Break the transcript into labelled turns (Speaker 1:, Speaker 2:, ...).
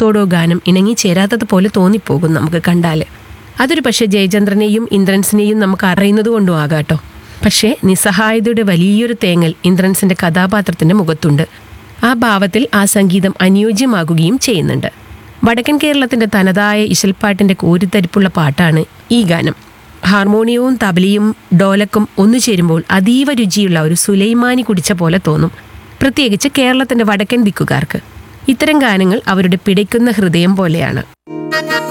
Speaker 1: രാഗത്തോടോ ഗാനം ഇണങ്ങിച്ചേരാത്തതുപോലെ തോന്നിപ്പോകും നമുക്ക് കണ്ടാൽ അതൊരു പക്ഷേ ജയചന്ദ്രനെയും ഇന്ദ്രൻസിനെയും നമുക്ക് അറിയുന്നത് കൊണ്ടും ആകാട്ടോ പക്ഷേ നിസ്സഹായതയുടെ വലിയൊരു തേങ്ങൽ ഇന്ദ്രൻസിന്റെ കഥാപാത്രത്തിന്റെ മുഖത്തുണ്ട് ആ ഭാവത്തിൽ ആ സംഗീതം അനുയോജ്യമാകുകയും ചെയ്യുന്നുണ്ട് വടക്കൻ കേരളത്തിന്റെ തനതായ ഇശൽപ്പാട്ടിന്റെ കോരിത്തരിപ്പുള്ള പാട്ടാണ് ഈ ഗാനം ഹാർമോണിയവും തബലയും ഡോലക്കും ഒന്നു ചേരുമ്പോൾ അതീവ രുചിയുള്ള ഒരു സുലൈമാനി കുടിച്ച പോലെ തോന്നും പ്രത്യേകിച്ച് കേരളത്തിന്റെ വടക്കൻ ദിക്കുകാർക്ക് ഇത്തരം ഗാനങ്ങൾ അവരുടെ പിടയ്ക്കുന്ന ഹൃദയം പോലെയാണ്